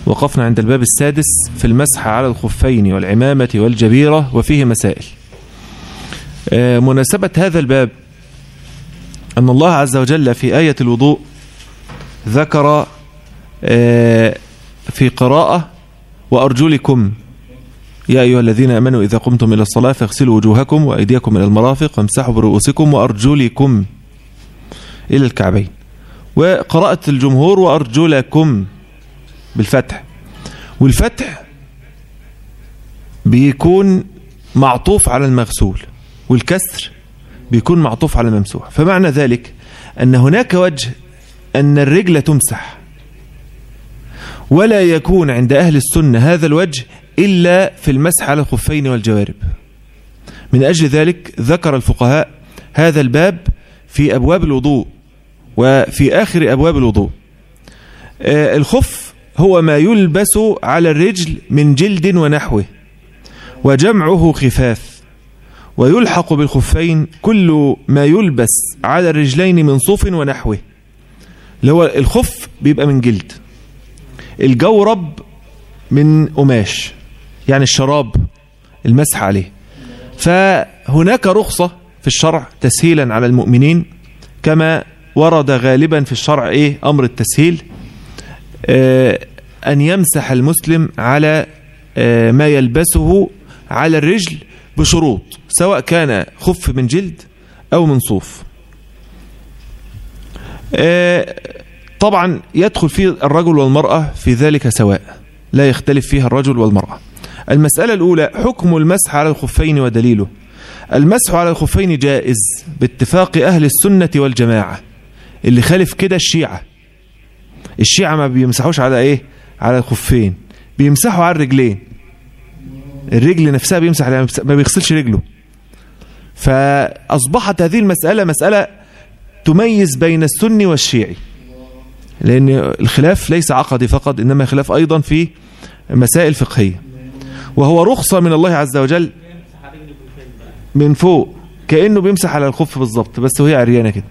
وقفنا عند الباب السادس في المسح على الخفين والعمامة والجبيرة وفيه مسائل آه، مناسبة هذا الباب أن الله عز وجل في آية الوضوء ذكر آه، في قراءة وأرجلكم يا أيها الذين أمنوا إذا قمتم إلى الصلاة فاغسلوا وجوهكم وأيديكم إلى المرافق وامسحوا برؤوسكم وأرجلكم إلى الكعبين وقراءة الجمهور وأرجلكم بالفتح والفتح بيكون معطوف على المغسول والكسر بيكون معطوف على الممسوح فمعنى ذلك أن هناك وجه أن الرجل تمسح ولا يكون عند أهل السنة هذا الوجه إلا في المسح على الخفين والجوارب من أجل ذلك ذكر الفقهاء هذا الباب في أبواب الوضوء وفي آخر أبواب الوضوء آه، الخف هو ما يلبس على الرجل من جلد ونحوه وجمعه خفاف ويلحق بالخفين كل ما يلبس على الرجلين من صوف ونحوه اللي هو الخف بيبقى من جلد الجورب من قماش يعني الشراب المسح عليه فهناك رخصة في الشرع تسهيلا على المؤمنين كما ورد غالبا في الشرع ايه امر التسهيل آه ان يمسح المسلم على آه ما يلبسه على الرجل بشروط سواء كان خف من جلد او من صوف آه طبعا يدخل فيه الرجل والمرأة في ذلك سواء لا يختلف فيها الرجل والمرأة المسألة الأولى حكم المسح على الخفين ودليله المسح على الخفين جائز باتفاق أهل السنة والجماعة اللي خالف كده الشيعة الشيعة ما بيمسحوش على ايه على الخفين بيمسحوا على الرجلين الرجل نفسها بيمسح عليها ما بيغسلش رجله فأصبحت هذه المسألة مسألة تميز بين السني والشيعي لأن الخلاف ليس عقدي فقط إنما خلاف أيضا في مسائل فقهية وهو رخصة من الله عز وجل من فوق كأنه بيمسح على الخف بالظبط بس وهي عريانة كده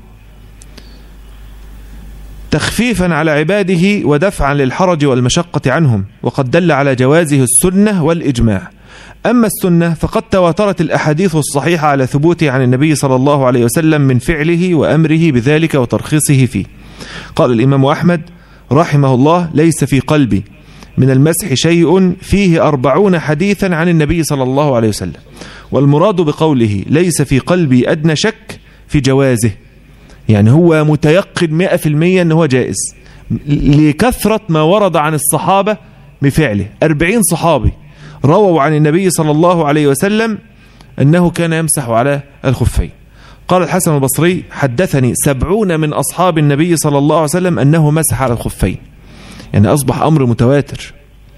تخفيفا على عباده ودفعا للحرج والمشقة عنهم وقد دل على جوازه السنة والإجماع أما السنة فقد تواترت الأحاديث الصحيحة على ثبوته عن النبي صلى الله عليه وسلم من فعله وأمره بذلك وترخيصه فيه قال الإمام أحمد رحمه الله ليس في قلبي من المسح شيء فيه أربعون حديثا عن النبي صلى الله عليه وسلم والمراد بقوله ليس في قلبي أدنى شك في جوازه يعني هو متيقن مئة في المية أنه جائز لكثرة ما ورد عن الصحابة بفعله أربعين صحابي رووا عن النبي صلى الله عليه وسلم أنه كان يمسح على الخفين قال الحسن البصري حدثني سبعون من أصحاب النبي صلى الله عليه وسلم أنه مسح على الخفين يعني أصبح أمر متواتر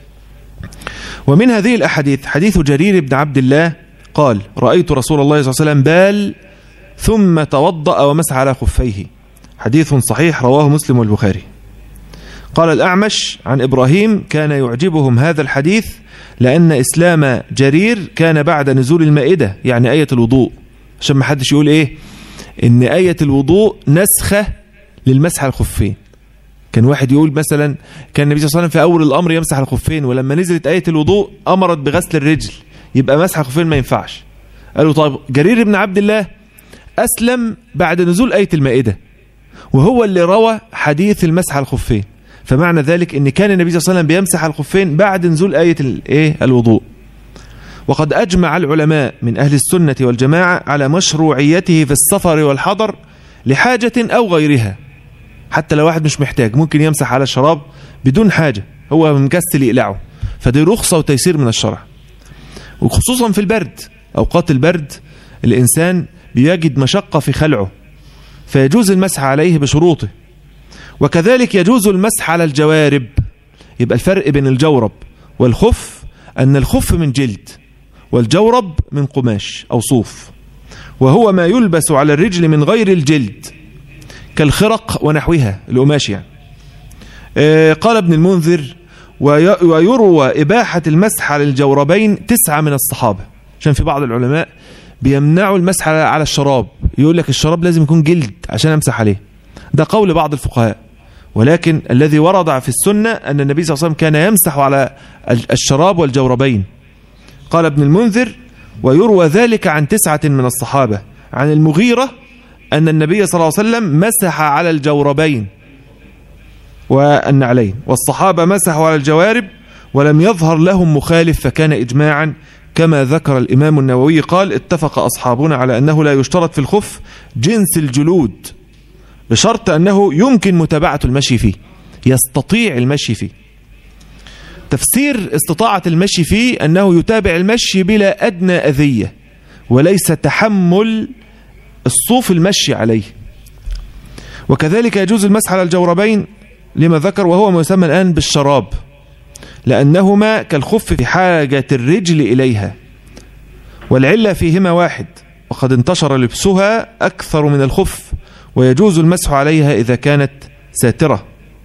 ومن هذه الأحاديث حديث جرير بن عبد الله قال رأيت رسول الله صلى الله عليه وسلم بال ثم توضأ ومسح على خفيه حديث صحيح رواه مسلم والبخاري قال الأعمش عن إبراهيم كان يعجبهم هذا الحديث لأن إسلام جرير كان بعد نزول المائدة يعني آية الوضوء عشان ما حدش يقول إيه إن آية الوضوء نسخة للمسح على الخفين كان واحد يقول مثلا كان النبي صلى الله عليه وسلم في أول الأمر يمسح على الخفين ولما نزلت آية الوضوء أمرت بغسل الرجل يبقى مسح الخفين ما ينفعش قالوا طيب جرير بن عبد الله أسلم بعد نزول آية المائدة وهو اللي روى حديث المسح على الخفين فمعنى ذلك ان كان النبي صلى الله عليه وسلم بيمسح على الخفين بعد نزول آية الايه الوضوء وقد أجمع العلماء من أهل السنة والجماعة على مشروعيته في السفر والحضر لحاجة أو غيرها حتى لو واحد مش محتاج ممكن يمسح على الشراب بدون حاجة هو مكسل يقلعه فدي رخصة وتيسير من الشرع وخصوصا في البرد أوقات البرد الإنسان بيجد مشقة في خلعه فيجوز المسح عليه بشروطه وكذلك يجوز المسح على الجوارب يبقى الفرق بين الجورب والخف أن الخف من جلد والجورب من قماش أو صوف وهو ما يلبس على الرجل من غير الجلد كالخرق ونحوها القماش يعني آه قال ابن المنذر ويروى إباحة المسح على الجوربين تسعة من الصحابة عشان في بعض العلماء بيمنعوا المسح على الشراب يقول لك الشراب لازم يكون جلد عشان امسح عليه ده قول بعض الفقهاء ولكن الذي ورد في السنة أن النبي صلى الله عليه وسلم كان يمسح على الشراب والجوربين قال ابن المنذر ويروى ذلك عن تسعة من الصحابة عن المغيرة أن النبي صلى الله عليه وسلم مسح على الجوربين والنعلين والصحابة مسحوا على الجوارب ولم يظهر لهم مخالف فكان إجماعا كما ذكر الإمام النووي قال اتفق أصحابنا على أنه لا يشترط في الخف جنس الجلود بشرط أنه يمكن متابعة المشي فيه يستطيع المشي فيه تفسير استطاعة المشي فيه أنه يتابع المشي بلا أدنى أذية وليس تحمل الصوف المشي عليه وكذلك يجوز المسح على الجوربين لما ذكر وهو ما يسمى الآن بالشراب لأنهما كالخف في حاجة الرجل إليها والعلة فيهما واحد وقد انتشر لبسها أكثر من الخف ويجوز المسح عليها إذا كانت ساترة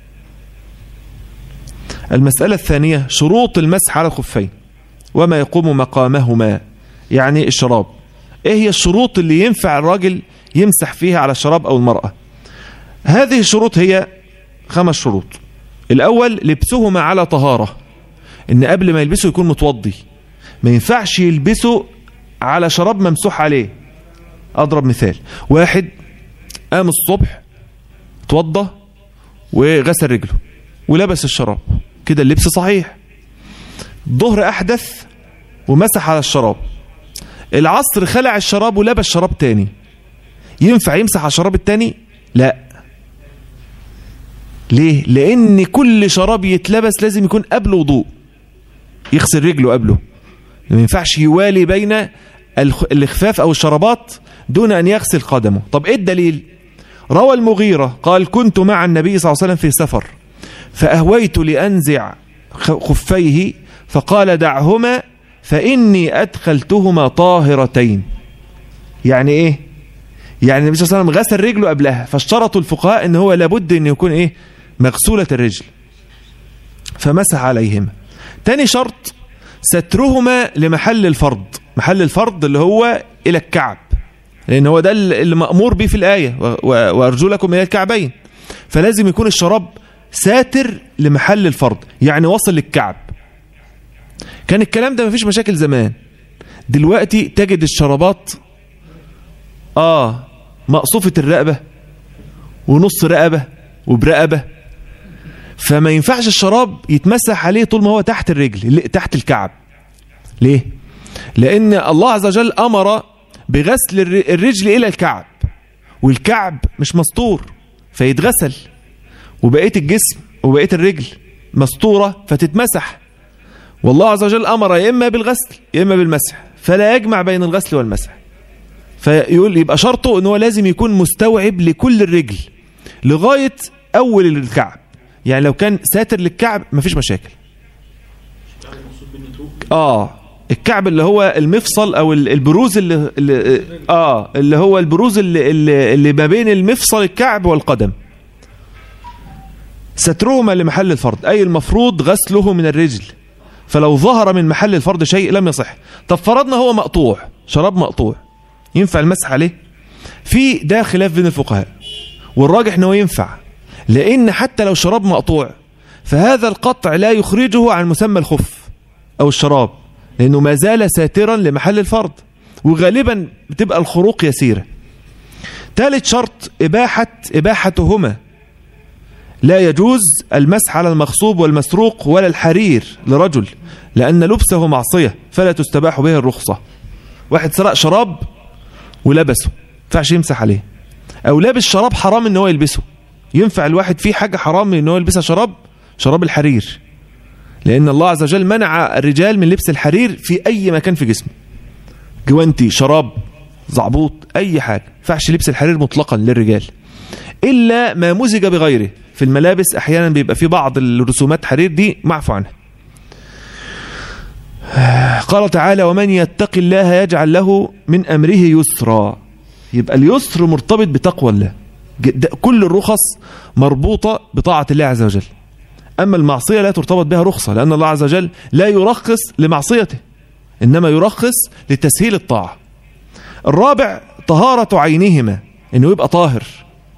المسألة الثانية شروط المسح على الخفين وما يقوم مقامهما يعني الشراب ايه هي الشروط اللي ينفع الراجل يمسح فيها على الشراب او المرأة هذه الشروط هي خمس شروط الاول لبسهما على طهارة ان قبل ما يلبسه يكون متوضي ما ينفعش يلبسه على شراب ممسوح عليه اضرب مثال واحد قام الصبح توضى وغسل رجله ولبس الشراب كده اللبس صحيح الظهر احدث ومسح على الشراب العصر خلع الشراب ولبس شراب تاني ينفع يمسح على الشراب التاني لا ليه لان كل شراب يتلبس لازم يكون قبل وضوء يغسل رجله قبله ما ينفعش يوالي بين الاخفاف او الشرابات دون ان يغسل قدمه طب ايه الدليل روى المغيرة قال كنت مع النبي صلى الله عليه وسلم في سفر فأهويت لأنزع خفيه فقال دعهما فإني أدخلتهما طاهرتين يعني إيه يعني النبي صلى الله عليه وسلم غسل رجله قبلها فاشترطوا الفقهاء ان هو لابد ان يكون ايه مغسولة الرجل فمسح عليهما تاني شرط سترهما لمحل الفرض محل الفرض اللي هو الى الكعب لان هو ده اللي مأمور به في الآية وارجلكم الى الكعبين فلازم يكون الشراب ساتر لمحل الفرض يعني وصل للكعب كان الكلام ده مفيش مشاكل زمان دلوقتي تجد الشرابات اه مقصوفة الرقبة ونص رقبة وبرقبة فما ينفعش الشراب يتمسح عليه طول ما هو تحت الرجل تحت الكعب ليه لان الله عز وجل امر بغسل الرجل الى الكعب والكعب مش مستور فيتغسل وبقيه الجسم وبقيه الرجل مستوره فتتمسح والله عز وجل امر يا اما بالغسل يا اما بالمسح فلا يجمع بين الغسل والمسح فيقول يبقى شرطه ان هو لازم يكون مستوعب لكل الرجل لغايه اول الكعب يعني لو كان ساتر للكعب مفيش مشاكل اه الكعب اللي هو المفصل او البروز اللي, اللي اه اللي هو البروز اللي, اللي, اللي ما بين المفصل الكعب والقدم سترهما لمحل الفرض اي المفروض غسله من الرجل فلو ظهر من محل الفرض شيء لم يصح طب فرضنا هو مقطوع شراب مقطوع ينفع المسح عليه في ده خلاف بين الفقهاء والراجح انه ينفع لان حتى لو شراب مقطوع فهذا القطع لا يخرجه عن مسمى الخف او الشراب لانه ما زال ساترا لمحل الفرض وغالبا بتبقى الخروق يسيرة ثالث شرط إباحة إباحتهما لا يجوز المسح على المغصوب والمسروق ولا الحرير لرجل لأن لبسه معصية فلا تستباح به الرخصة واحد سرق شراب ولبسه ينفعش يمسح عليه أو لابس شراب حرام إن هو يلبسه ينفع الواحد فيه حاجة حرام إن هو يلبسها شراب شراب الحرير لأن الله عز وجل منع الرجال من لبس الحرير في أي مكان في جسمه جوانتي شراب زعبوط أي حاجة ينفعش لبس الحرير مطلقا للرجال إلا ما مزج بغيره في الملابس أحيانا بيبقى في بعض الرسومات حرير دي معفو عنها قال تعالى ومن يتق الله يجعل له من أمره يسرا يبقى اليسر مرتبط بتقوى الله كل الرخص مربوطة بطاعة الله عز وجل أما المعصية لا ترتبط بها رخصة لأن الله عز وجل لا يرخص لمعصيته إنما يرخص لتسهيل الطاعة الرابع طهارة عينهما إنه يبقى طاهر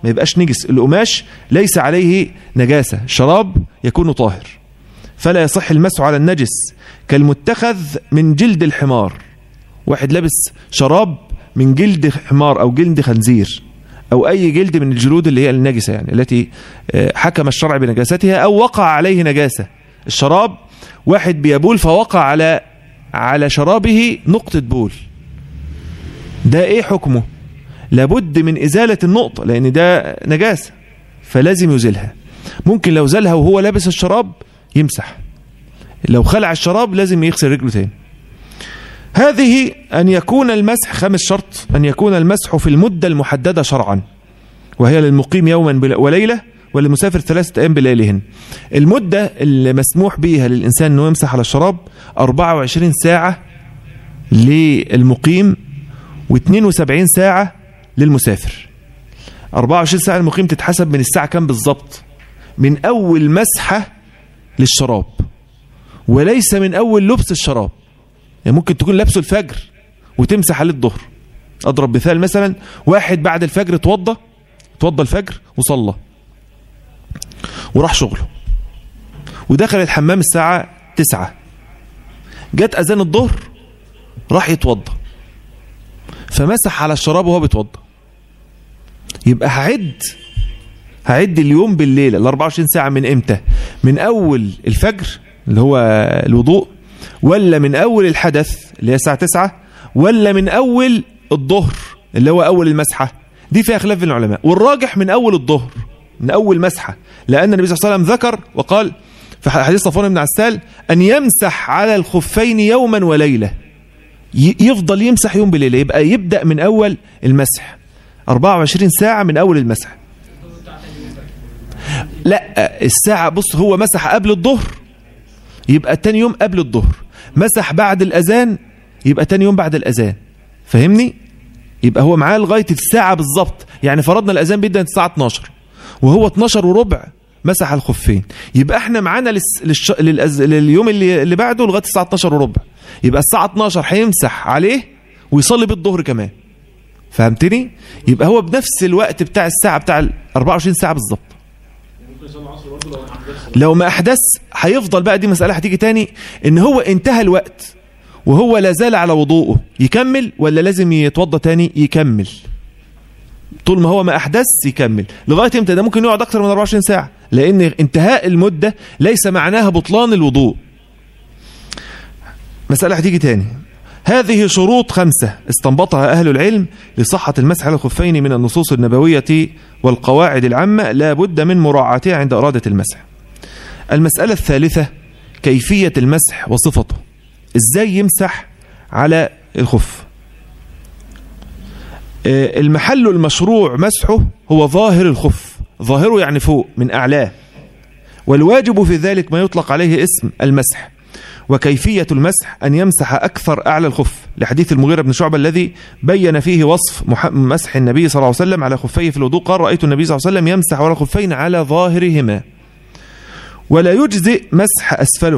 ما يبقاش نجس القماش ليس عليه نجاسة الشراب يكون طاهر فلا يصح المسح على النجس كالمتخذ من جلد الحمار واحد لابس شراب من جلد حمار أو جلد خنزير أو أي جلد من الجلود اللي هي النجسة يعني التي حكم الشرع بنجاستها أو وقع عليه نجاسة الشراب واحد بيبول فوقع على على شرابه نقطة بول ده ايه حكمه لابد من ازالة النقطة لان ده نجاسة فلازم يزيلها ممكن لو زالها وهو لابس الشراب يمسح لو خلع الشراب لازم يغسل رجله تاني هذه أن يكون المسح خامس شرط أن يكون المسح في المدة المحددة شرعا وهي للمقيم يوما وليلة وللمسافر ثلاثة أيام بلياليهن المدة اللي مسموح بيها للإنسان أنه يمسح على الشراب 24 ساعة للمقيم و72 ساعة للمسافر 24 ساعة المقيم تتحسب من الساعة كام بالظبط من أول مسحة للشراب وليس من أول لبس الشراب يعني ممكن تكون لابسه الفجر وتمسح عليه الظهر أضرب مثال مثلا واحد بعد الفجر توضى توضى الفجر وصلى وراح شغله ودخل الحمام الساعة تسعة جت أذان الظهر راح يتوضى فمسح على الشراب وهو بيتوضى يبقى هعد هعد اليوم بالليلة ال 24 ساعة من امتى من أول الفجر اللي هو الوضوء ولا من أول الحدث اللي هي الساعة 9 ولا من أول الظهر اللي هو أول المسحة دي فيها خلاف بين العلماء والراجح من أول الظهر من أول مسحة لأن النبي صلى الله عليه وسلم ذكر وقال في حديث صفوان بن عسال أن يمسح على الخفين يوما وليلة يفضل يمسح يوم بليلة يبقى يبدأ من أول المسح 24 ساعة من أول المسح لا الساعة بص هو مسح قبل الظهر يبقى تاني يوم قبل الظهر مسح بعد الأذان يبقى تاني يوم بعد الأذان فهمني يبقى هو معاه لغاية الساعة بالظبط يعني فرضنا الأذان بيبدأ الساعة 12 وهو 12 وربع مسح الخفين يبقى احنا معانا للش... للش... للأز... لليوم اللي... اللي بعده لغايه الساعه 12 وربع يبقى الساعه 12 هيمسح عليه ويصلي بالظهر كمان فهمتني يبقى هو بنفس الوقت بتاع الساعه بتاع ال 24 ساعه بالظبط لو ما احدث هيفضل بقى دي مساله هتيجي تاني ان هو انتهى الوقت وهو لا زال على وضوءه يكمل ولا لازم يتوضى تاني يكمل طول ما هو ما احدث يكمل لغايه امتى ده ممكن يقعد اكتر من 24 ساعه لان انتهاء المده ليس معناها بطلان الوضوء مساله هتيجي تاني هذه شروط خمسة استنبطها أهل العلم لصحة المسح على الخفين من النصوص النبوية والقواعد العامة لا بد من مراعاتها عند إرادة المسح المسألة الثالثة كيفية المسح وصفته إزاي يمسح على الخف المحل المشروع مسحه هو ظاهر الخف ظاهره يعني فوق من أعلاه والواجب في ذلك ما يطلق عليه اسم المسح وكيفية المسح أن يمسح أكثر أعلى الخف لحديث المغيرة بن شعبة الذي بين فيه وصف مسح النبي صلى الله عليه وسلم على خفيه في الوضوء قال رأيت النبي صلى الله عليه وسلم يمسح على الخفين على ظاهرهما ولا يجزئ مسح أسفله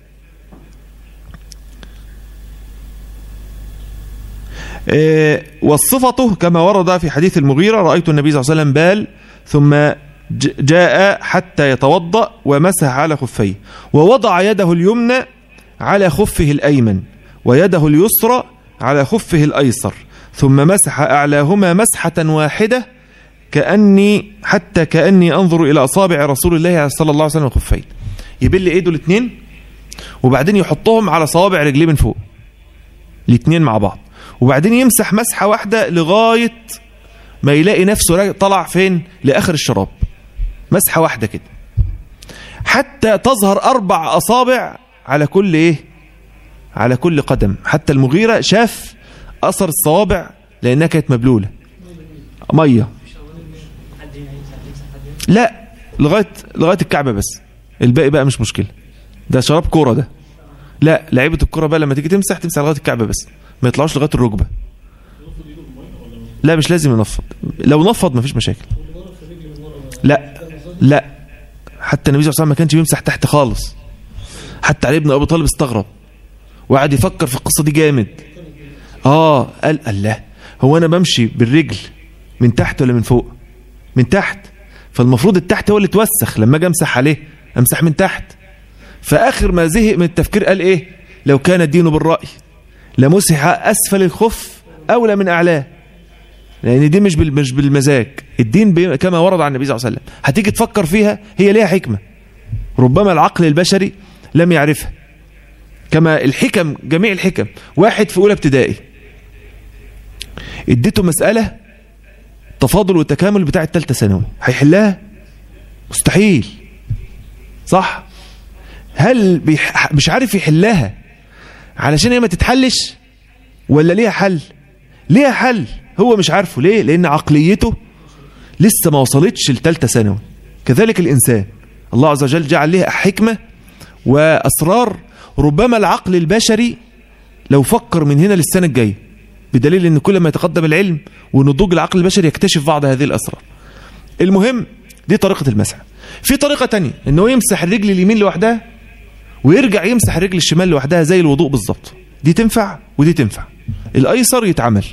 وصفته كما ورد في حديث المغيرة رأيت النبي صلى الله عليه وسلم بال ثم جاء حتى يتوضأ ومسح على خفيه ووضع يده اليمنى على خفه الأيمن ويده اليسرى على خفه الأيسر ثم مسح أعلاهما مسحة واحدة كأني حتى كأني أنظر إلى أصابع رسول الله صلى الله عليه وسلم خفين يبل إيده الاثنين وبعدين يحطهم على صوابع رجليه من فوق الاثنين مع بعض وبعدين يمسح مسحة واحدة لغاية ما يلاقي نفسه طلع فين لآخر الشراب مسحة واحدة كده حتى تظهر أربع أصابع على كل إيه على كل قدم حتى المغيرة شاف أثر الصوابع لأنها كانت مبلولة مية لا لغاية لغاية الكعبة بس الباقي بقى مش مشكلة ده شراب كورة ده لا لعيبة الكورة بقى لما تيجي تمسح تمسح لغاية الكعبة بس ما يطلعوش لغاية الركبة لا مش لازم ينفض لو نفض مفيش مشاكل لا لا حتى النبي صلى الله عليه وسلم ما كانش بيمسح تحت خالص حتى علي بن ابي طالب استغرب وقعد يفكر في القصه دي جامد اه قال الله هو انا بمشي بالرجل من تحت ولا من فوق من تحت فالمفروض التحت هو اللي توسخ لما اجي امسح عليه امسح من تحت فاخر ما زهق من التفكير قال ايه لو كان الدين بالراي لمسح اسفل الخف اولى من اعلاه لان دي مش مش بالمزاج الدين كما ورد عن النبي صلى الله عليه وسلم هتيجي تفكر فيها هي ليها حكمه ربما العقل البشري لم يعرفها كما الحكم جميع الحكم واحد في اولى ابتدائي اديته مساله تفاضل والتكامل بتاع الثالثه ثانوي هيحلها مستحيل صح هل بيح... مش عارف يحلها علشان هي ما تتحلش ولا ليها حل ليها حل هو مش عارفه ليه لان عقليته لسه ما وصلتش لثالثه ثانوي كذلك الانسان الله عز وجل جعل لها حكمه واسرار ربما العقل البشري لو فكر من هنا للسنه الجايه بدليل ان كل ما يتقدم العلم ونضوج العقل البشري يكتشف بعض هذه الاسرار المهم دي طريقه المسح في طريقه تانية انه يمسح الرجل اليمين لوحدها ويرجع يمسح الرجل الشمال لوحدها زي الوضوء بالظبط دي تنفع ودي تنفع الايسر يتعمل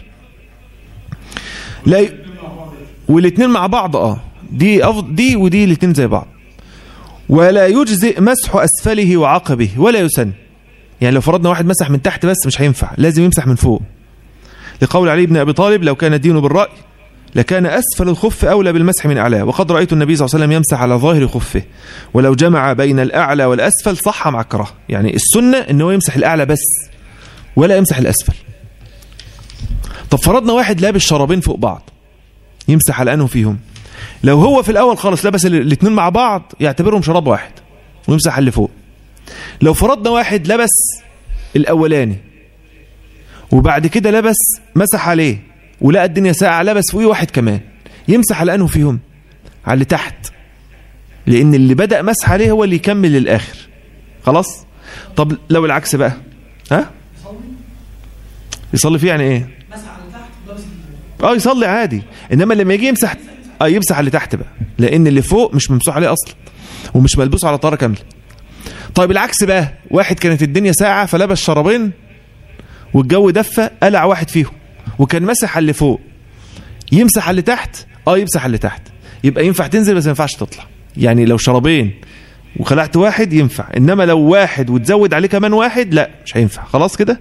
لا ي... والاثنين مع بعض اه دي أفضل دي ودي الاثنين زي بعض ولا يجزئ مسح اسفله وعقبه ولا يسن يعني لو فرضنا واحد مسح من تحت بس مش هينفع لازم يمسح من فوق لقول علي بن ابي طالب لو كان الدين بالراي لكان اسفل الخف اولى بالمسح من اعلاه وقد رايت النبي صلى الله عليه وسلم يمسح على ظاهر خفه ولو جمع بين الاعلى والاسفل صح مع الكراهه يعني السنه ان هو يمسح الاعلى بس ولا يمسح الاسفل طب فرضنا واحد لابس شرابين فوق بعض يمسح على انه فيهم لو هو في الاول خالص لبس الاثنين مع بعض يعتبرهم شراب واحد ويمسح اللي فوق لو فرضنا واحد لبس الاولاني وبعد كده لبس مسح عليه ولقى الدنيا ساقعه لبس فوقيه واحد كمان يمسح على انه فيهم على اللي تحت لان اللي بدا مسح عليه هو اللي يكمل للاخر خلاص طب لو العكس بقى ها يصلي فيه يعني ايه اه يصلي عادي انما لما يجي يمسح اه يمسح اللي تحت بقى لان اللي فوق مش ممسوح عليه اصلا ومش ملبوس على طاره كامله طيب العكس بقى واحد كانت الدنيا ساعه فلبس شرابين والجو دفى قلع واحد فيهم وكان مسح على اللي فوق يمسح على اللي تحت اه يمسح على اللي تحت يبقى ينفع تنزل بس ما ينفعش تطلع يعني لو شرابين وخلعت واحد ينفع انما لو واحد وتزود عليه كمان واحد لا مش هينفع خلاص كده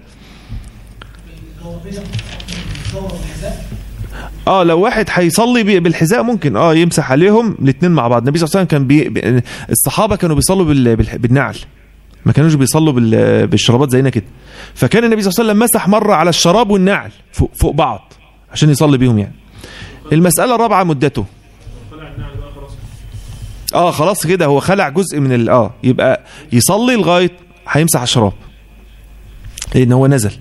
اه لو واحد هيصلي بالحذاء ممكن اه يمسح عليهم الاثنين مع بعض النبي صلى الله عليه وسلم كان بي... الصحابه كانوا بيصلوا بال... بالنعل ما كانوش بيصلوا بال... بالشرابات زينا كده فكان النبي صلى الله عليه وسلم مسح مره على الشراب والنعل فوق, فوق بعض عشان يصلي بيهم يعني المساله الرابعه مدته اه خلاص كده هو خلع جزء من ال... اه يبقى يصلي لغايه هيمسح الشراب لان هو نزل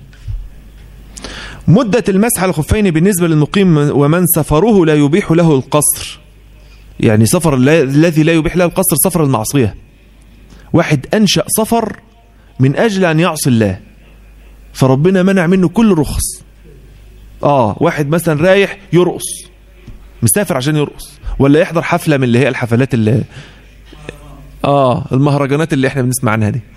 مدة المسح على الخفين بالنسبة للمقيم ومن سفره لا يبيح له القصر يعني سفر الذي لا يبيح له القصر سفر المعصية واحد أنشأ سفر من أجل أن يعصي الله فربنا منع منه كل رخص آه واحد مثلا رايح يرقص مسافر عشان يرقص ولا يحضر حفلة من اللي هي الحفلات اللي آه المهرجانات اللي احنا بنسمع عنها دي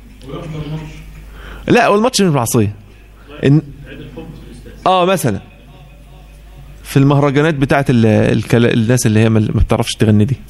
لا والماتش مش معصية إن اه مثلا في المهرجانات بتاعت ال ال الناس اللي هي ما بتعرفش تغني دي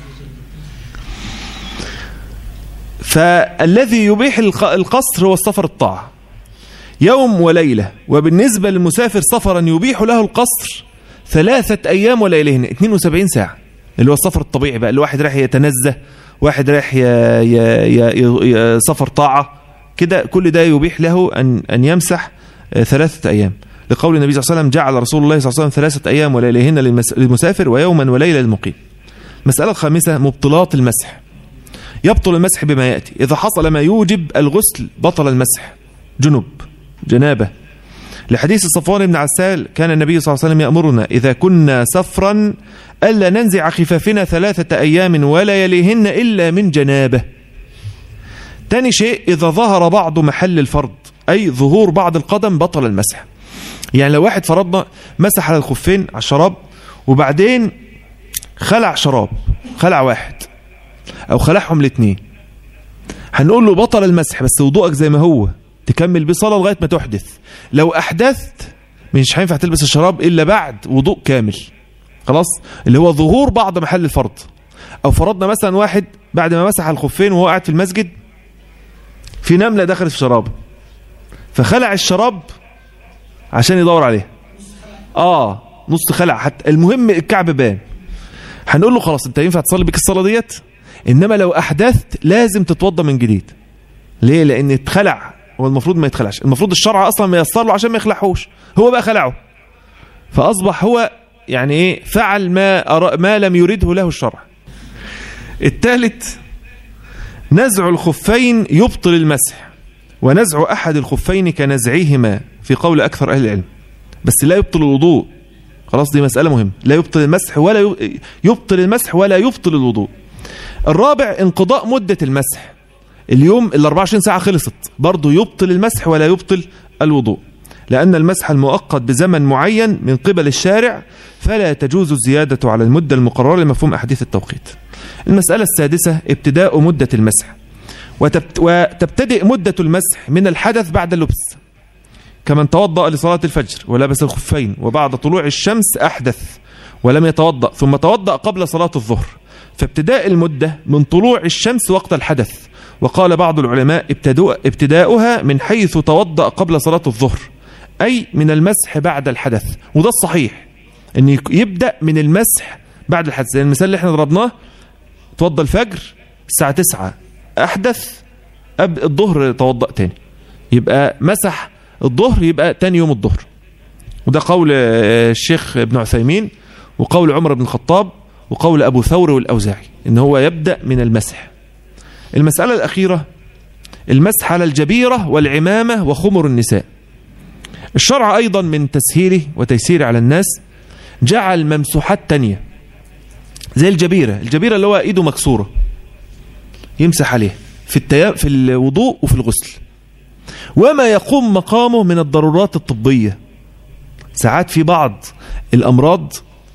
فالذي يبيح القصر هو السفر الطاعة يوم وليلة وبالنسبة للمسافر سفرا يبيح له القصر ثلاثة أيام وليلهن 72 ساعة اللي هو السفر الطبيعي بقى الواحد رايح يتنزه واحد رايح ي... ي... ي... ي... سفر طاعة كده كل ده يبيح له أن, أن يمسح ثلاثة أيام لقول النبي صلى الله عليه وسلم جعل رسول الله صلى الله عليه وسلم ثلاثة أيام وليلهن للمسافر ويوما وليلة للمقيم المسألة الخامسة مبطلات المسح يبطل المسح بما يأتي إذا حصل ما يوجب الغسل بطل المسح جنب جنابة لحديث صفوان بن عسال كان النبي صلى الله عليه وسلم يأمرنا إذا كنا سفرا ألا ننزع خفافنا ثلاثة أيام ولا يليهن إلا من جنابة تاني شيء إذا ظهر بعض محل الفرض أي ظهور بعض القدم بطل المسح يعني لو واحد فرضنا مسح على الخفين على الشراب وبعدين خلع شراب خلع واحد او خلعهم الاثنين هنقول له بطل المسح بس وضوءك زي ما هو تكمل بصلاة لغاية ما تحدث لو احدثت مش هينفع تلبس الشراب الا بعد وضوء كامل خلاص اللي هو ظهور بعض محل الفرض او فرضنا مثلا واحد بعد ما مسح الخفين وهو قاعد في المسجد في نملة دخلت في شرابه فخلع الشراب عشان يدور عليها اه نص خلع حتى المهم الكعب بان هنقول له خلاص انت ينفع تصلي بك الصلاه ديت انما لو احدثت لازم تتوضى من جديد ليه لان اتخلع هو المفروض ما يتخلعش المفروض الشرع اصلا ما ييسر له عشان ما يخلعهوش هو بقى خلعه فاصبح هو يعني ايه فعل ما أرى ما لم يرده له الشرع الثالث نزع الخفين يبطل المسح ونزع احد الخفين كنزعهما في قول اكثر اهل العلم بس لا يبطل الوضوء خلاص دي مسألة مهمة لا يبطل المسح ولا ي- يبطل المسح ولا يبطل الوضوء الرابع انقضاء مدة المسح اليوم ال 24 ساعة خلصت برضه يبطل المسح ولا يبطل الوضوء لأن المسح المؤقت بزمن معين من قبل الشارع فلا تجوز الزيادة على المدة المقررة لمفهوم أحاديث التوقيت المسألة السادسة ابتداء مدة المسح وتبت وتبتدئ مدة المسح من الحدث بعد اللبس كمن توضأ لصلاة الفجر ولبس الخفين وبعد طلوع الشمس أحدث ولم يتوضأ ثم توضأ قبل صلاة الظهر فابتداء المدة من طلوع الشمس وقت الحدث وقال بعض العلماء ابتداء- ابتداؤها من حيث توضأ قبل صلاة الظهر أي من المسح بعد الحدث وده الصحيح أن يك- يبدأ من المسح بعد الحدث يعني المثال اللي احنا ضربناه توضى الفجر الساعة 9 أحدث أب الظهر توضأ تاني يبقى مسح الظهر يبقى تاني يوم الظهر وده قول آه، الشيخ ابن عثيمين وقول عمر بن الخطاب وقول أبو ثور والأوزاعي إن هو يبدأ من المسح المسألة الأخيرة المسح على الجبيرة والعمامة وخمر النساء الشرع أيضا من تسهيله وتيسيره على الناس جعل ممسوحات تانية زي الجبيرة الجبيرة اللي هو إيده مكسورة يمسح عليها في, التيا... في الوضوء وفي الغسل وما يقوم مقامه من الضرورات الطبية ساعات في بعض الأمراض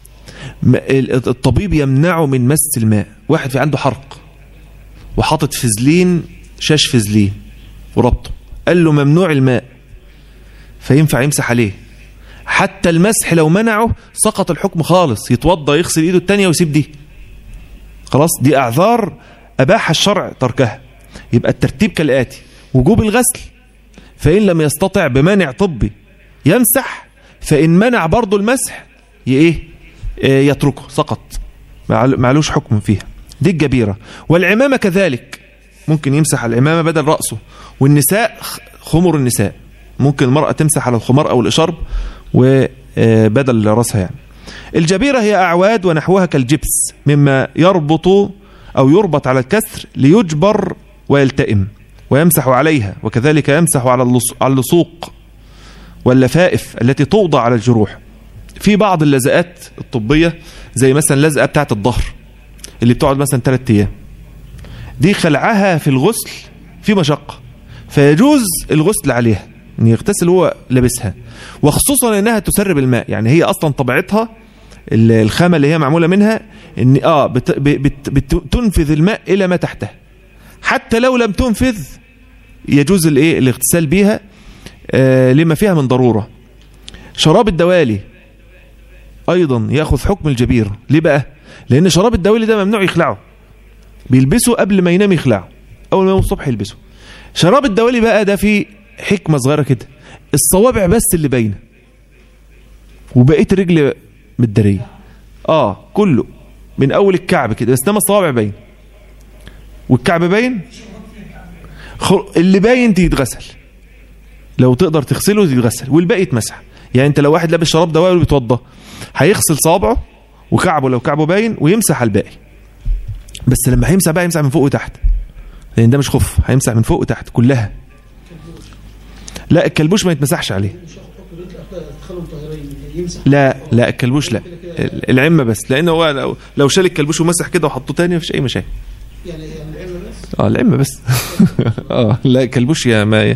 م- ال- الطبيب يمنعه من مس الماء واحد في عنده حرق وحاطط فزلين شاش فزلين وربطه قال له ممنوع الماء فينفع يمسح عليه حتى المسح لو منعه سقط الحكم خالص يتوضى يغسل ايده التانية ويسيب دي خلاص دي اعذار اباح الشرع تركها يبقى الترتيب كالاتي وجوب الغسل فان لم يستطع بمانع طبي يمسح فان منع برضه المسح ي- ايه آه، يتركه سقط معل- معلوش حكم فيها دي الجبيرة والعمامة كذلك ممكن يمسح على العمامة بدل رأسه والنساء خ- خمر النساء ممكن المرأة تمسح على الخمار أو الإشارب وبدل رأسها يعني الجبيرة هي أعواد ونحوها كالجبس مما يربط أو يربط على الكسر ليجبر ويلتئم ويمسح عليها وكذلك يمسح على اللص- على اللصوق واللفائف التي توضع على الجروح في بعض اللزقات الطبية زي مثلا اللزقة بتاعة الظهر اللي بتقعد مثلا ثلاثة أيام دي خلعها في الغسل في مشقة فيجوز الغسل عليها ان يغتسل وهو لابسها وخصوصا انها تسرب الماء يعني هي اصلا طبيعتها ال- الخامه اللي هي معموله منها ان اه بت بت بت تنفذ الماء الى ما تحتها حتى لو لم تنفذ يجوز الايه الاغتسال بيها آه لما فيها من ضروره شراب الدوالي ايضا ياخذ حكم الجبير ليه بقى لان شراب الدوالي ده ممنوع يخلعه بيلبسه قبل ما ينام يخلعه اول ما يقوم الصبح يلبسه شراب الدوالي بقى ده فيه حكمه صغيره كده الصوابع بس اللي باينه وبقيه الرجل متداريه اه كله من اول الكعب كده بس انما الصوابع باين والكعب باين خل... اللي باين يتغسل لو تقدر تغسله يتغسل والباقي يتمسح يعني انت لو واحد لابس شراب دوالي وبيتوضى هيغسل صوابعه وكعبه لو كعبه باين ويمسح على الباقي بس لما هيمسح بقى يمسح من فوق وتحت لان ده مش خف هيمسح من فوق وتحت كلها لا الكلبوش ما يتمسحش عليه تدخلهم طاهرين يمسح لا لا الكلبوش لا ال- العمه بس لان هو لو, لو شال الكلبوش ومسح كده وحطه تاني مفيش اي مشاكل يعني يعني العلم بس اه العمه بس اه لا الكلبوش يا ما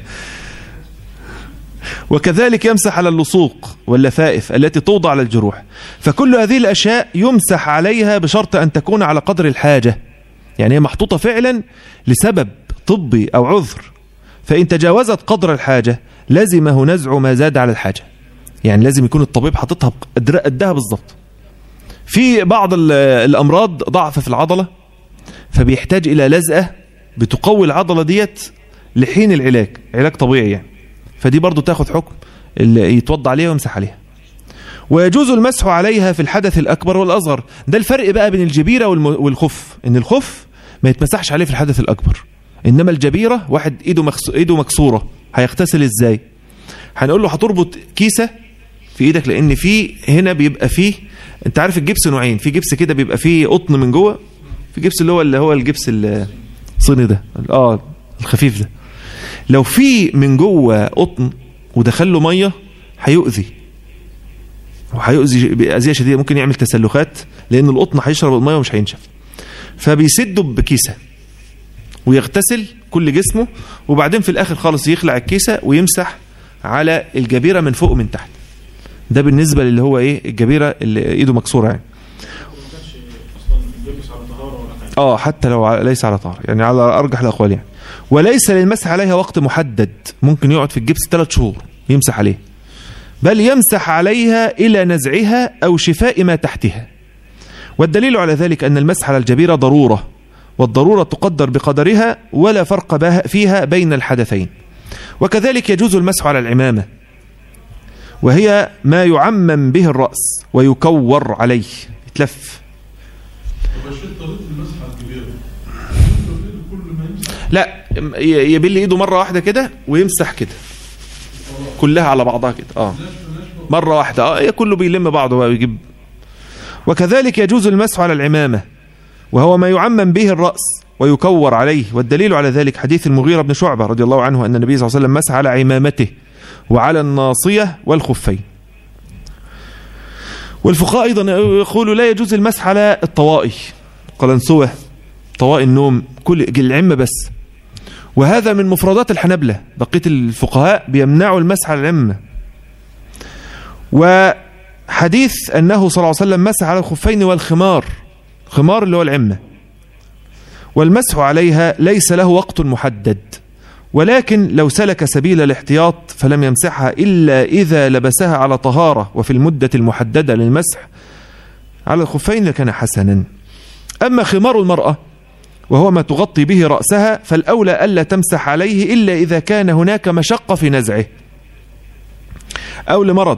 وكذلك يمسح على اللصوق واللفائف التي توضع على الجروح فكل هذه الاشياء يمسح عليها بشرط ان تكون على قدر الحاجه يعني هي محطوطه فعلا لسبب طبي او عذر فان تجاوزت قدر الحاجه لزمه نزع ما زاد على الحاجه يعني لازم يكون الطبيب حاططها قدر- قدها بالظبط في بعض ال- الامراض ضعف في العضله فبيحتاج الى لزقه بتقوي العضله ديت لحين العلاج علاج طبيعي يعني فدي برضو تاخد حكم اللي يتوضى عليها ويمسح عليها ويجوز المسح عليها في الحدث الأكبر والأصغر ده الفرق بقى بين الجبيرة والم- والخف إن الخف ما يتمسحش عليه في الحدث الأكبر إنما الجبيرة واحد إيده, مكس... إيده مكسورة هيغتسل إزاي هنقول له هتربط كيسة في إيدك لأن في هنا بيبقى فيه أنت عارف الجبس نوعين في جبس كده بيبقى فيه قطن من جوه في جبس اللي هو اللي هو الجبس الصيني ده اه الخفيف ده لو في من جوه قطن ودخل له ميه هيؤذي وهيؤذي بأذية شديدة ممكن يعمل تسلخات لأن القطن هيشرب الميه ومش هينشف فبيسده بكيسة ويغتسل كل جسمه وبعدين في الآخر خالص يخلع الكيسة ويمسح على الجبيرة من فوق ومن تحت ده بالنسبة للي هو ايه الجبيرة اللي ايده مكسورة يعني ما كانش اصلا بيلبس على طهاره ولا حاجه اه حتى لو على- ليس على طهر يعني على ارجح الاقوال يعني وليس للمسح عليها وقت محدد ممكن يقعد في الجبس ثلاث شهور يمسح عليه بل يمسح عليها الى نزعها او شفاء ما تحتها والدليل على ذلك ان المسح على الجبيره ضروره والضروره تقدر بقدرها ولا فرق بها- فيها بين الحدثين وكذلك يجوز المسح على العمامه وهي ما يعمم به الراس ويكور عليه يتلف وبشير طريقة المسح على الكبيرة كل ما يمسح لا ي- يبل ايده مره واحده كده ويمسح كده كلها على بعضها كده اه مره واحده اه هي كله بيلم بعضه بقى ويجيب وكذلك يجوز المسح على العمامه وهو ما يعمم به الراس ويكور عليه والدليل على ذلك حديث المغيرة بن شعبة رضي الله عنه أن النبي صلى الله عليه وسلم مسح على عمامته وعلى الناصية والخفين والفقهاء أيضا يقولوا لا يجوز المسح على الطوائي قلنسوة طوائي النوم كل العمة بس وهذا من مفردات الحنبلة بقية الفقهاء بيمنعوا المسح على العمة وحديث أنه صلى الله عليه وسلم مسح على الخفين والخمار خمار اللي هو العمة والمسح عليها ليس له وقت محدد ولكن لو سلك سبيل الاحتياط فلم يمسحها إلا إذا لبسها على طهارة وفي المدة المحددة للمسح على الخفين لكان حسنا أما خمار المرأة وهو ما تغطي به رأسها فالأولى ألا تمسح عليه إلا إذا كان هناك مشقة في نزعه أو لمرض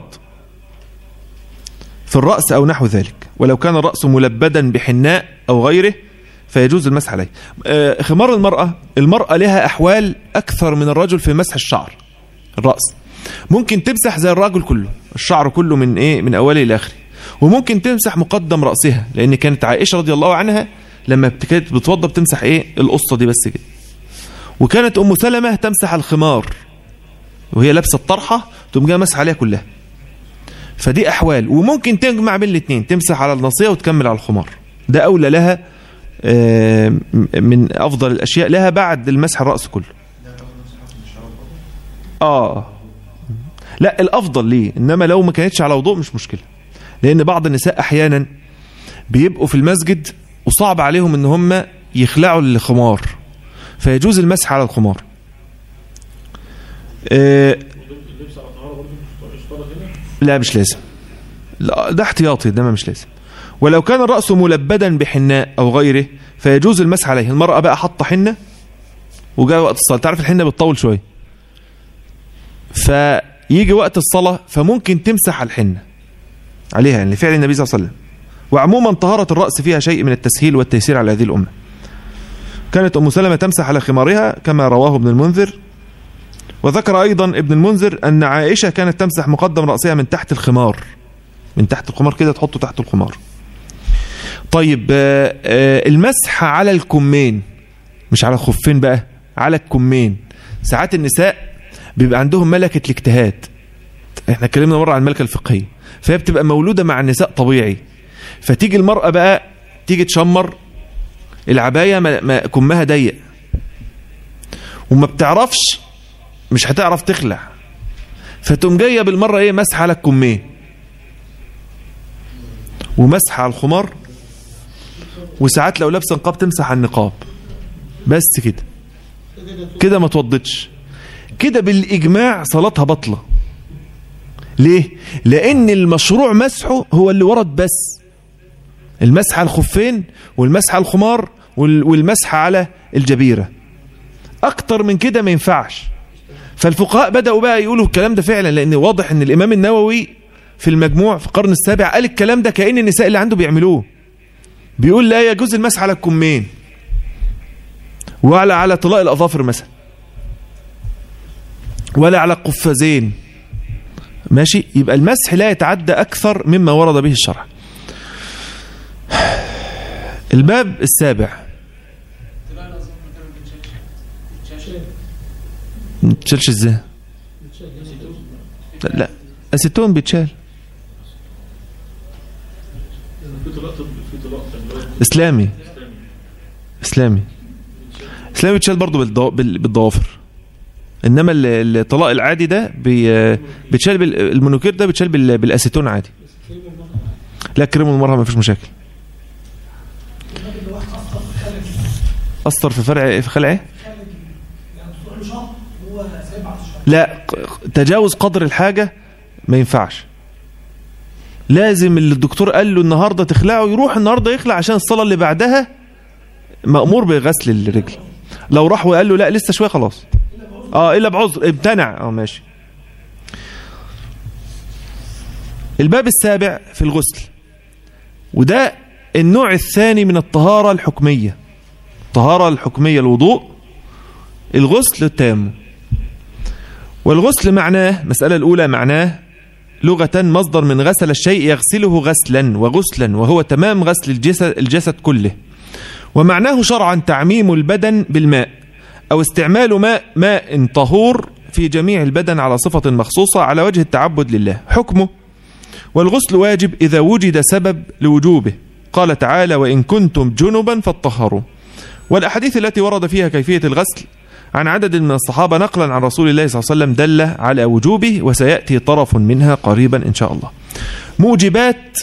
في الرأس أو نحو ذلك ولو كان الرأس ملبدا بحناء أو غيره فيجوز المسح عليه آه، خمار المرأة المرأة لها أحوال أكثر من الرجل في مسح الشعر الرأس ممكن تمسح زي الراجل كله الشعر كله من إيه من أوله إلى آخره وممكن تمسح مقدم رأسها لأن كانت عائشة رضي الله عنها لما كانت بتوضى بتمسح إيه القصة دي بس كده وكانت أم سلمة تمسح الخمار وهي لابسة الطرحة تقوم جايه مسح عليها كلها فدي أحوال وممكن تجمع بين الاثنين تمسح على الناصية وتكمل على الخمار ده أولى لها آه، من أفضل الأشياء لها بعد المسح الرأس كله آه لا الأفضل ليه إنما لو ما كانتش على وضوء مش مشكلة لأن بعض النساء أحيانا بيبقوا في المسجد وصعب عليهم إن هم يخلعوا الخمار فيجوز المسح على الخمار آه، اللبس على طهاره برضه مش اشترط هنا لا مش لازم لا ده احتياطي ده ما مش لازم ولو كان الرأس ملبدا بحناء أو غيره فيجوز المسح عليه المرأة بقى حاطة حنة وجاء وقت الصلاة تعرف الحنة بتطول شوية فيجي وقت الصلاة فممكن تمسح على الحنة عليها يعني لفعل النبي صلى الله عليه وسلم وعموما طهارة الرأس فيها شيء من التسهيل والتيسير على هذه الأمة كانت أم سلمة تمسح على خمارها كما رواه ابن المنذر وذكر أيضا ابن المنذر أن عائشة كانت تمسح مقدم رأسها من تحت الخمار من تحت الخمار كده تحطه تحت الخمار طيب آه، آه، المسح على الكمين مش على الخفين بقى على الكمين ساعات النساء بيبقى عندهم ملكة الاجتهاد احنا اتكلمنا مرة عن الملكة الفقهية فهي بتبقى مولودة مع النساء طبيعي فتيجي المرأة بقى تيجي تشمر العباية ما ما كمها ضيق وما بتعرفش مش هتعرف تخلع فتقوم جايه بالمره ايه مسح على الكمين ومسح على الخمار وساعات لو لابسه نقاب تمسح على النقاب بس كده كده ما توضتش كده بالاجماع صلاتها بطله ليه لان المشروع مسحه هو اللي ورد بس المسح على الخفين والمسح على الخمار وال- والمسح على الجبيرة أكتر من كده ما ينفعش فالفقهاء بدأوا بقى يقولوا الكلام ده فعلا لأن واضح أن الإمام النووي في المجموع في القرن السابع قال الكلام ده كأن النساء اللي عنده بيعملوه بيقول لا يجوز المسح على الكمين ولا على طلاء الأظافر مثلا ولا على القفازين ماشي يبقى المسح لا يتعدى أكثر مما ورد به الشرع الباب السابع ما تشالش ازاي لا, لا اسيتون بيتشال في طلاق طب في طلاق اللي هو اسلامي الإسلامي. اسلامي اسلامي بيتشال برضه بالضو... بال- بالضوافر انما ال- الطلاق العادي ده بي... بيتشال بال... المونوكير ده بيتشال بال... بالاسيتون عادي لا كريم المرأة ما فيش مشاكل أسطر في فرع في خلع ايه؟ لا ق- تجاوز قدر الحاجة ما ينفعش لازم اللي الدكتور قال له النهارده تخلعه يروح النهارده يخلع عشان الصلاة اللي بعدها مأمور بغسل الرجل لو راح وقال له لا لسه شوية خلاص اه الا بعذر امتنع اه ماشي الباب السابع في الغسل وده النوع الثاني من الطهارة الحكمية الطهارة الحكمية الوضوء الغسل التام والغسل معناه المسألة الأولى معناه لغة مصدر من غسل الشيء يغسله غسلا وغسلا وهو تمام غسل الجسد, الجسد كله ومعناه شرعا تعميم البدن بالماء أو استعمال ماء ماء طهور في جميع البدن على صفة مخصوصة على وجه التعبد لله حكمه والغسل واجب إذا وجد سبب لوجوبه قال تعالى وإن كنتم جنبا فاطهروا والأحاديث التي ورد فيها كيفية الغسل عن عدد من الصحابة نقلا عن رسول الله صلى الله عليه وسلم دل على وجوبه وسيأتي طرف منها قريبا إن شاء الله موجبات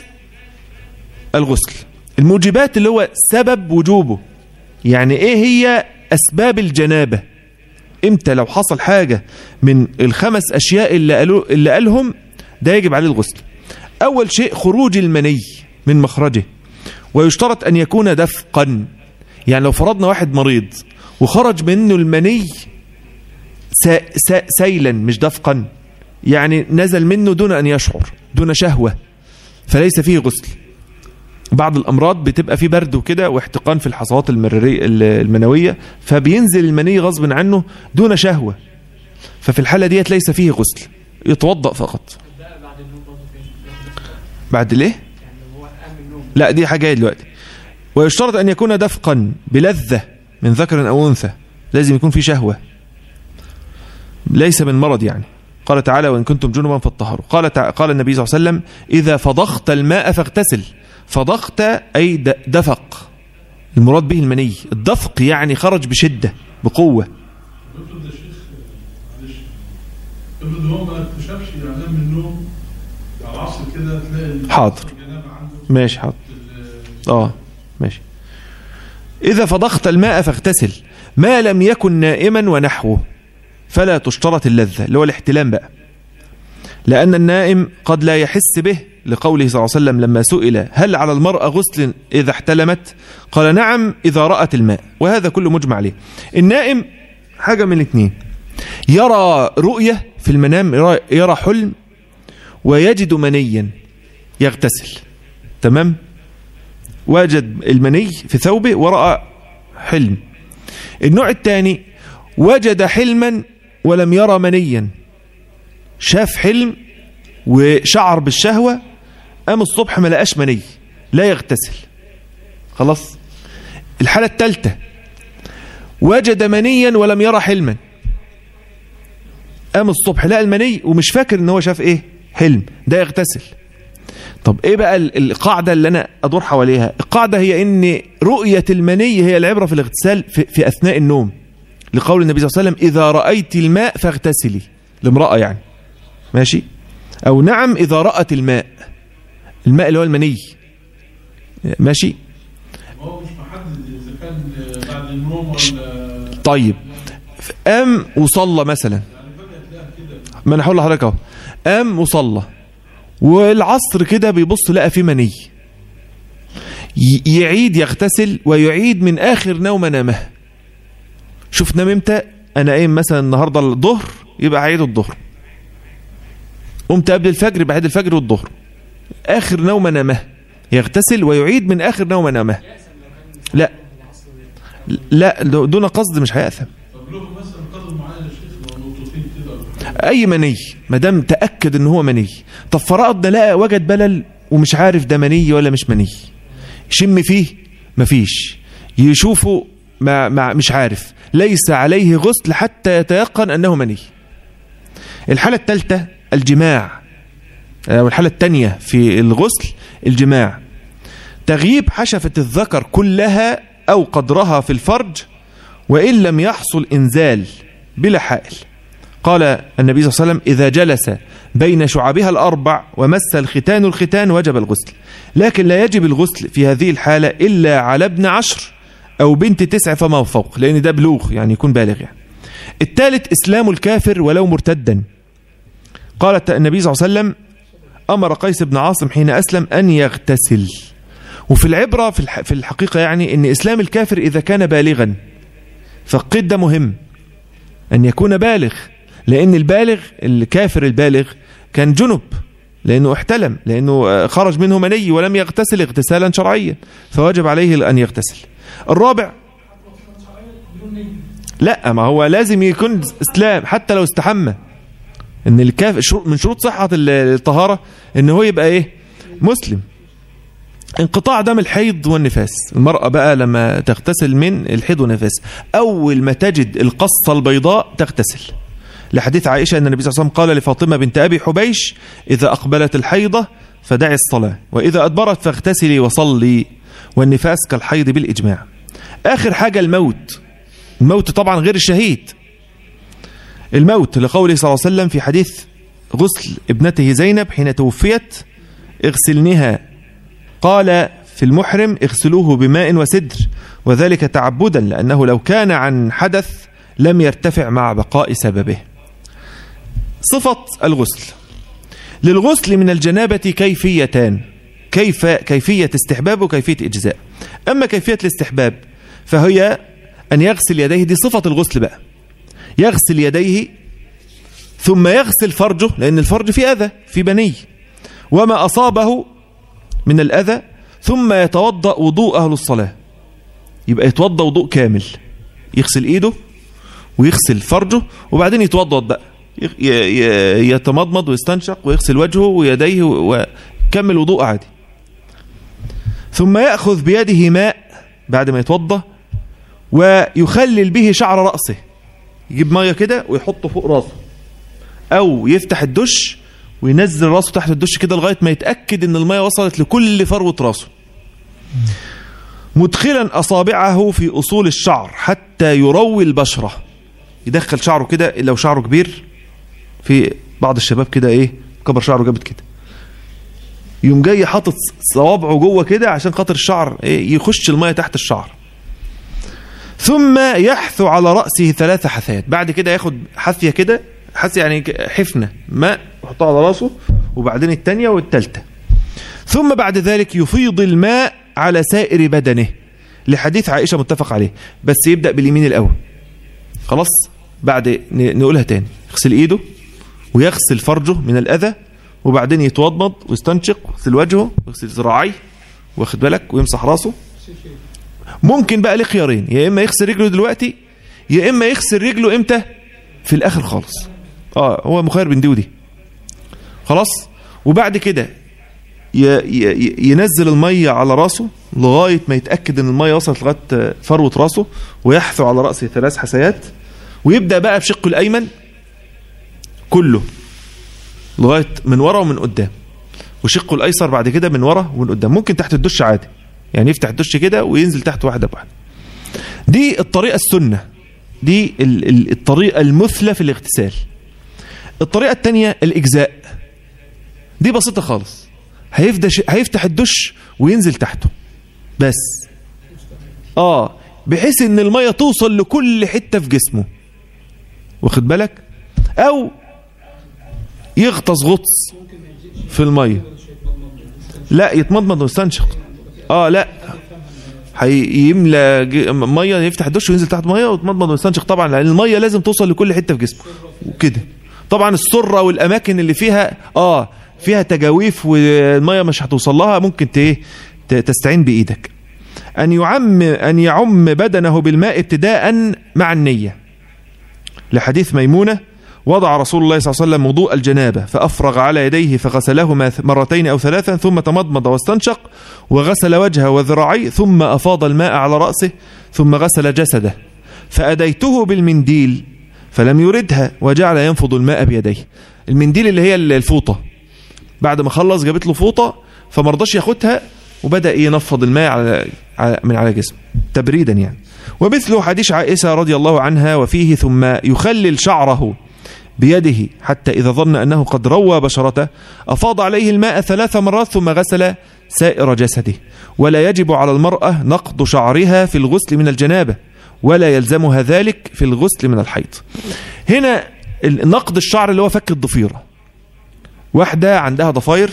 الغسل الموجبات اللي هو سبب وجوبه يعني ايه هي اسباب الجنابه امتى لو حصل حاجه من الخمس اشياء اللي قالوا اللي قالهم ده يجب عليه الغسل اول شيء خروج المني من مخرجه ويشترط ان يكون دفقا يعني لو فرضنا واحد مريض وخرج منه المني سا سا سيلا مش دفقا يعني نزل منه دون ان يشعر دون شهوه فليس فيه غسل بعض الامراض بتبقى في برد وكده واحتقان في الحصوات المرريه المنويه فبينزل المني غصب عنه دون شهوه ففي الحاله ديت ليس فيه غسل يتوضا فقط ده بعد النوم برضه فين؟ بعد ليه يعني هو قام من النوم لا دي حاجه دلوقتي ويشترط ان يكون دفقا بلذه من ذكر او انثى لازم يكون في شهوه ليس من مرض يعني قال تعالى وان كنتم جنبا فاطهروا قال تع... قال النبي صلى الله عليه وسلم اذا فضخت الماء فاغتسل فضخت اي د- دفق المراد به المني الدفق يعني خرج بشده بقوه افرض يا شيخ معلش افرض هو ما اكتشفش اعلام من النوم على العصر كده تلاقي حاضر. الجنابه عنده ماشي حاضر ال- اه ماشي إذا فضخت الماء فاغتسل ما لم يكن نائما ونحوه فلا تشترط اللذة اللي هو الاحتلام بقى لأن النائم قد لا يحس به لقوله صلى الله عليه وسلم لما سئل هل على المرأة غسل إذا احتلمت قال نعم إذا رأت الماء وهذا كله مجمع عليه النائم حاجة من الاثنين يرى رؤية في المنام يرى- يرى حلم ويجد منيا يغتسل تمام وجد المني في ثوبه ورأى حلم النوع الثاني وجد حلما ولم يرى منيا شاف حلم وشعر بالشهوة قام الصبح ما لقاش مني لا يغتسل خلاص الحالة الثالثة وجد منيا ولم يرى حلما قام الصبح لقى المني ومش فاكر ان هو شاف ايه حلم ده يغتسل طب ايه بقى ال- القاعدة اللي انا ادور حواليها القاعدة هي ان رؤية المني هي العبرة في الاغتسال في, في اثناء النوم لقول النبي صلى الله عليه وسلم اذا رأيت الماء فاغتسلي لامرأة يعني ماشي او نعم اذا رأت الماء الماء اللي هو المني ماشي ما هو مش محدد اذا كان بعد النوم ولا طيب قام وصلى مثلا ما انا هقول لحضرتك اهو قام وصلى والعصر كده بيبص لقى فيه مني ي- يعيد يغتسل ويعيد من آخر نوم نامه شوف نام امتى أنا قايم مثلا النهاردة الظهر يبقى عيد الظهر قمت قبل الفجر يبقى عيد الفجر والظهر آخر نوم نامه يغتسل ويعيد من آخر نوم نامه لا لا دون قصد مش هيأثم طب له مثلا قدر معين يا شيخ لو نقطتين كده ولا حاجة. اي مني ما دام تاكد ان هو مني طب فرضنا لقى وجد بلل ومش عارف ده مني ولا مش مني شم فيه مفيش يشوفه ما ما مش عارف ليس عليه غسل حتى يتيقن انه مني الحاله الثالثه الجماع او الحاله الثانيه في الغسل الجماع تغييب حشفه الذكر كلها او قدرها في الفرج وان لم يحصل انزال بلا حائل قال النبي صلى الله عليه وسلم إذا جلس بين شعبها الأربع ومس الختان الختان وجب الغسل لكن لا يجب الغسل في هذه الحالة إلا على ابن عشر أو بنت تسع فما فوق لأن ده بلوغ يعني يكون بالغ يعني الثالث إسلام الكافر ولو مرتدا قال النبي صلى الله عليه وسلم أمر قيس بن عاصم حين أسلم أن يغتسل وفي العبرة في الح- في الحقيقة يعني أن إسلام الكافر إذا كان بالغا فالقيد ده مهم أن يكون بالغ لأن البالغ الكافر البالغ كان جنب لأنه احتلم لأنه آه، خرج منه مني ولم يغتسل اغتسالا شرعيا فوجب عليه أن يغتسل الرابع لا ما هو لازم يكون اسلام حتى لو استحمى ان الكاف شرو- من شروط صحة ال- الطهارة ان هو يبقى ايه مسلم انقطاع دم الحيض والنفاس المرأة بقى لما تغتسل من الحيض والنفاس أول ما تجد القصة البيضاء تغتسل لحديث عائشة أن النبي صلى الله عليه وسلم قال لفاطمة بنت أبي حبيش إذا أقبلت الحيضة فدعي الصلاة وإذا أدبرت فاغتسلي وصلي والنفاس كالحيض بالإجماع آخر حاجة الموت الموت طبعا غير الشهيد الموت لقوله صلى الله عليه وسلم في حديث غسل ابنته زينب حين توفيت اغسلنها قال في المحرم اغسلوه بماء وسدر وذلك تعبدا لأنه لو كان عن حدث لم يرتفع مع بقاء سببه صفة الغسل للغسل من الجنابة كيفيتان كيف كيفية استحباب وكيفية إجزاء أما كيفية الاستحباب فهي أن يغسل يديه دي صفة الغسل بقى يغسل يديه ثم يغسل فرجه لأن الفرج فيه أذى في بني وما أصابه من الأذى ثم يتوضأ وضوء أهل الصلاة يبقى يتوضأ وضوء كامل يغسل إيده ويغسل فرجه وبعدين يتوضأ بقى ي- ي- يتمضمض ويستنشق ويغسل وجهه ويديه وكمل وضوء عادي ثم يأخذ بيده ماء بعد ما يتوضأ ويخلل به شعر رأسه يجيب مية كده ويحطه فوق راسه أو يفتح الدش وينزل راسه تحت الدش كده لغاية ما يتأكد ان المية وصلت لكل فروة راسه مدخلا أصابعه في أصول الشعر حتى يروي البشرة يدخل شعره كده لو شعره كبير في بعض الشباب كده ايه كبر شعره جابت كده يوم جاي حاطط صوابعه جوه كده عشان خاطر الشعر ايه يخش المية تحت الشعر ثم يحثو على رأسه ثلاث حثيات بعد كده ياخد حثية كده حثية يعني ك- حفنة ماء يحطها على راسه وبعدين التانية والتالتة ثم بعد ذلك يفيض الماء على سائر بدنه لحديث عائشة متفق عليه بس يبدأ باليمين الأول خلاص بعد ن- نقولها تاني يغسل ايده ويغسل فرجه من الأذى وبعدين يتوضمض ويستنشق ويغسل وجهه ويغسل ذراعيه واخد بالك ويمسح راسه ممكن بقى ليه خيارين يا اما يغسل رجله دلوقتي يا اما يغسل رجله امتى في الاخر خالص اه هو مخير بين دي ودي خلاص وبعد كده ي- ي- ينزل المية على راسه لغاية ما يتأكد ان المية وصلت لغاية فروة راسه ويحثو على رأسه ثلاث حسيات ويبدأ بقى بشقه الأيمن كله لغاية من ورا ومن قدام وشقه الأيسر بعد كده من ورا ومن قدام ممكن تحت الدش عادي يعني يفتح الدش كده وينزل تحت واحدة بواحدة دي الطريقة السنة دي ال- ال- الطريقة المثلى في الاغتسال الطريقة الثانية الإجزاء دي بسيطة خالص هيفدش هيفتح الدش وينزل تحته بس اه بحيث ان المية توصل لكل حتة في جسمه واخد بالك او يغطس غطس في المية لا يتمضمض ويستنشق اه لا هيملى ج- ميه يفتح الدش وينزل تحت ميه ويتمضمض ويستنشق طبعا لان الميه لازم توصل لكل حته في جسمه وكده طبعا السره والاماكن اللي فيها اه فيها تجاويف والميه مش هتوصل لها ممكن ت- إيه؟ ت- تستعين بايدك ان يعم ان يعم بدنه بالماء ابتداء مع النيه لحديث ميمونه وضع رسول الله صلى الله عليه وسلم وضوء الجنابه فافرغ على يديه فغسلهما مرتين او ثلاثا ثم تمضمض واستنشق وغسل وجهه وذراعيه ثم افاض الماء على راسه ثم غسل جسده فاديته بالمنديل فلم يردها وجعل ينفض الماء بيديه المنديل اللي هي الفوطه بعد ما خلص جابت له فوطه فما رضاش ياخدها وبدا ينفض الماء على على- من على جسمه تبريدا يعني ومثله حديث عائشه رضي الله عنها وفيه ثم يخلل شعره بيده حتى إذا ظن أنه قد روى بشرته أفاض عليه الماء ثلاث مرات ثم غسل سائر جسده ولا يجب على المرأة نقض شعرها في الغسل من الجنابة ولا يلزمها ذلك في الغسل من الحيض هنا ال- نقض الشعر اللي هو فك الضفيرة واحدة عندها ضفاير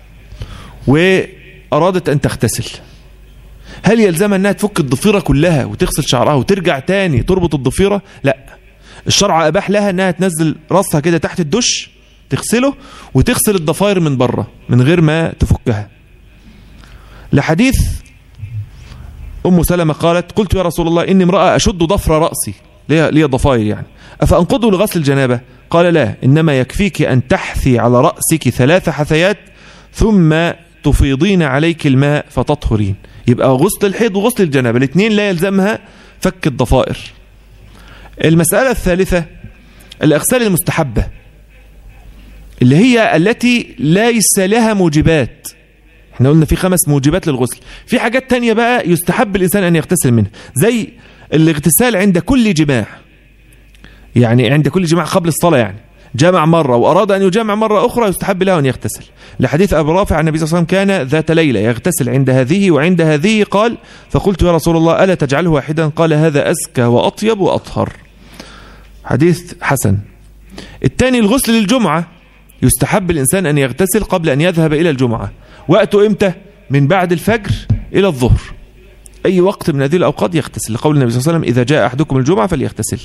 وأرادت أن تغتسل هل يلزمها أنها تفك الضفيرة كلها وتغسل شعرها وترجع تاني تربط الضفيرة لا الشرع أباح لها أنها تنزل راسها كده تحت الدش تغسله وتغسل الضفاير من بره من غير ما تفكها لحديث أم سلمة قالت قلت يا رسول الله إني امرأة أشد ضفر رأسي ليه ليه ضفاير يعني أفأنقضه لغسل الجنابة قال لا إنما يكفيك أن تحثي على رأسك ثلاث حثيات ثم تفيضين عليك الماء فتطهرين يبقى غسل الحيض وغسل الجنابة الاثنين لا يلزمها فك الضفائر المسألة الثالثة الأغسال المستحبة اللي هي التي ليس لها موجبات احنا قلنا في خمس موجبات للغسل في حاجات تانية بقى يستحب الإنسان أن يغتسل منها زي الاغتسال عند كل جماع يعني عند كل جماع قبل الصلاة يعني جامع مرة وأراد أن يجامع مرة أخرى يستحب له أن يغتسل لحديث أبو رافع عن النبي صلى الله عليه وسلم كان ذات ليلة يغتسل عند هذه وعند هذه قال فقلت يا رسول الله ألا تجعله واحدا قال هذا أزكى وأطيب وأطهر حديث حسن الثاني الغسل للجمعة يستحب الإنسان أن يغتسل قبل أن يذهب إلى الجمعة وقته إمتى؟ من بعد الفجر إلى الظهر أي وقت من هذه الأوقات يغتسل لقول النبي صلى الله عليه وسلم إذا جاء أحدكم الجمعة فليغتسل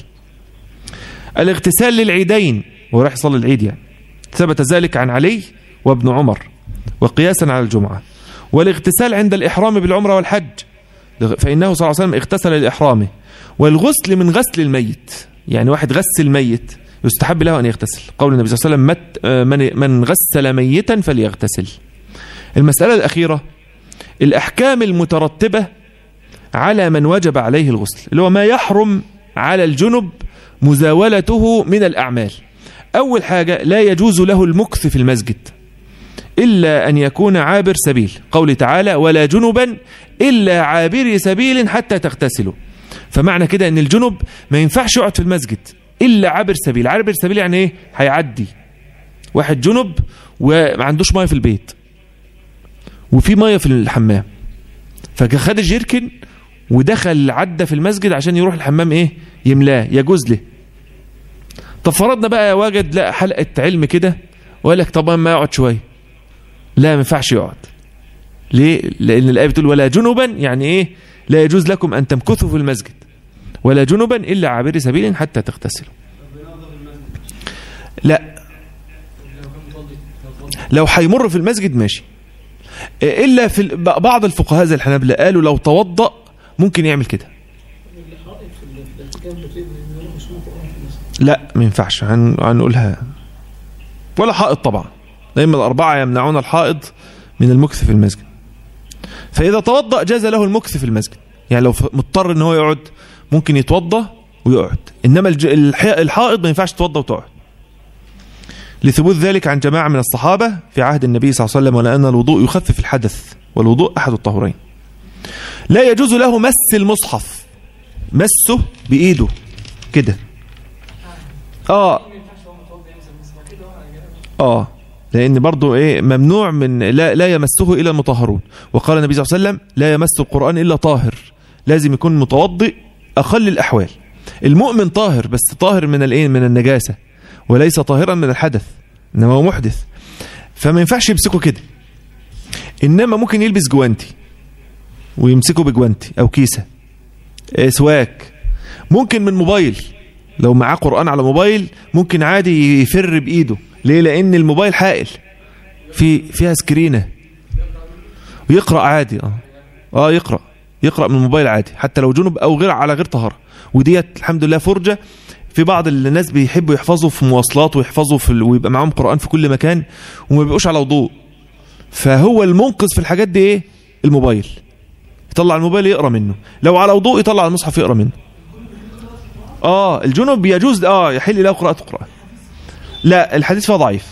الاغتسال للعيدين وهو راح يصلي العيد يعني ثبت ذلك عن علي وابن عمر وقياسا على الجمعة والاغتسال عند الإحرام بالعمرة والحج فإنه صلى الله عليه وسلم اغتسل لإحرامه والغسل من غسل الميت يعني واحد غسل ميت يستحب له أن يغتسل قول النبي صلى الله عليه وسلم مت آه، من, من غسل ميتا فليغتسل المسألة الأخيرة الأحكام المترتبة على من وجب عليه الغسل اللي هو ما يحرم على الجنب مزاولته من الأعمال أول حاجة لا يجوز له المكث في المسجد إلا أن يكون عابر سبيل قول تعالى ولا جنبا إلا عابر سبيل حتى تغتسلوا فمعنى كده أن الجنب ما ينفعش يقعد في المسجد إلا عابر سبيل عابر سبيل يعني إيه هيعدي واحد جنب وما عندوش ميه في البيت وفي ميه في الحمام فخد الجيركن ودخل عدى في المسجد عشان يروح الحمام ايه يملاه يجوز له طب فرضنا بقى وجد لا حلقه علم كده وقال لك طب ما يقعد شويه لا ما ينفعش يقعد ليه لان الايه بتقول ولا جنبا يعني ايه لا يجوز لكم ان تمكثوا في المسجد ولا جنبا الا عابر سبيل حتى تغتسلوا لا لو هيمر في المسجد ماشي الا في ال- بعض الفقهاء زي الحنابلة قالوا لو توضأ ممكن يعمل كده الحائط في الاعتكاف بتقدر يقرا مسموع قران في المسجد لا ما ينفعش هن- هنقولها ولا حائط طبعا دايما الأربعة يمنعون الحائض من المكث في المسجد فإذا توضأ جاز له المكث في المسجد يعني لو ف- مضطر ان هو يقعد ممكن يتوضأ ويقعد إنما الج- الح- الحائض ما ينفعش تتوضأ وتقعد لثبوت ذلك عن جماعة من الصحابة في عهد النبي صلى الله عليه وسلم ولأن الوضوء يخفف الحدث والوضوء أحد الطهورين لا يجوز له مس المصحف مسه بإيده كده اه اه لان برضو ايه ممنوع من لا لا يمسه الا المطهرون وقال النبي صلى الله عليه وسلم لا يمس القران الا طاهر لازم يكون متوضئ اقل الاحوال المؤمن طاهر بس طاهر من الايه من النجاسه وليس طاهرا من الحدث انما هو محدث فما ينفعش يمسكه كده انما ممكن يلبس جوانتي ويمسكه بجوانتي او كيسه آه، سواك ممكن من موبايل لو معاه قرآن على موبايل ممكن عادي يفر بإيده ليه لأن الموبايل حائل في فيها سكرينة ويقرأ عادي اه اه يقرأ يقرأ من الموبايل عادي حتى لو جنب أو غير على غير طهارة وديت الحمد لله فرجة في بعض الناس بيحبوا يحفظوا في مواصلات ويحفظوا في ال... ويبقى معاهم قرآن في كل مكان وما بيبقوش على وضوء فهو المنقذ في الحاجات دي ايه الموبايل يطلع الموبايل يقرأ منه لو على وضوء يطلع المصحف يقرأ منه اه الجنب يجوز اه يحل له قراءة القرآن لا الحديث فيها ضعيف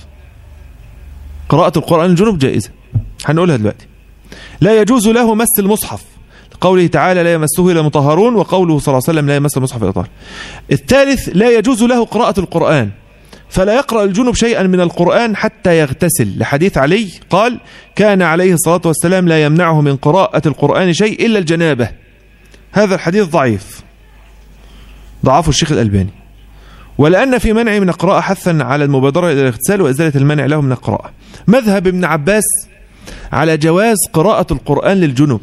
قراءة القرآن الجنب جائزة هنقولها دلوقتي لا يجوز له مس المصحف قوله تعالى لا يمسه الا مطهرون وقوله صلى الله عليه وسلم لا يمس المصحف الا طاهر الثالث لا يجوز له قراءة القرآن فلا يقرأ الجنب شيئا من القرآن حتى يغتسل لحديث علي قال كان عليه الصلاة والسلام لا يمنعه من قراءة القرآن شيء إلا الجنابة هذا الحديث ضعيف ضعفه الشيخ الألباني ولأن في منع من القراءة حثا على المبادرة إلى الاغتسال وإزالة المانع له من القراءة مذهب ابن عباس على جواز قراءة القرآن للجنب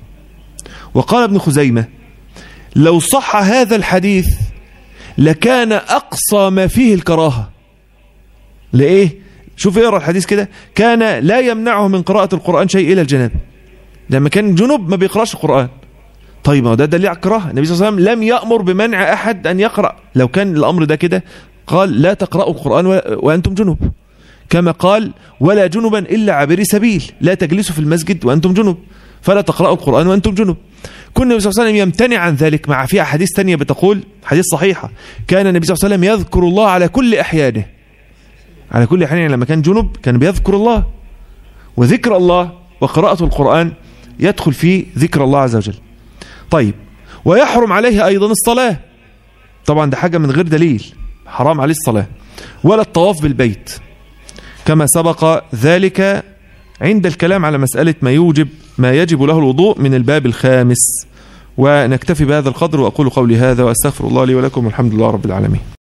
وقال ابن خزيمة لو صح هذا الحديث لكان أقصى ما فيه الكراهة لإيه؟ شوف اقرا الحديث كده كان لا يمنعه من قراءة القرآن شيء إلا الجناب لما كان جنوب ما بيقرأش القرآن طيب ما هو ده دليل على الكراهه النبي صلى الله عليه وسلم لم يأمر بمنع أحد أن يقرأ لو كان الأمر ده كده قال لا تقرأوا القرآن و- وأنتم جنوب كما قال ولا جنبا إلا عابري سبيل لا تجلسوا في المسجد وأنتم جنوب فلا تقرأوا القرآن وأنتم جنوب كنا النبي صلى الله عليه وسلم يمتنع عن ذلك مع في أحاديث تانية بتقول حديث صحيحة كان النبي صلى الله عليه وسلم يذكر الله على كل أحيانه على كل أحيانه لما كان جنب كان بيذكر الله وذكر الله وقراءة القرآن يدخل في ذكر الله عز وجل طيب ويحرم عليه أيضا الصلاة طبعا ده حاجة من غير دليل حرام عليه الصلاة ولا الطواف بالبيت كما سبق ذلك عند الكلام على مسألة ما يوجب ما يجب له الوضوء من الباب الخامس ونكتفي بهذا القدر وأقول قولي هذا وأستغفر الله لي ولكم والحمد لله رب العالمين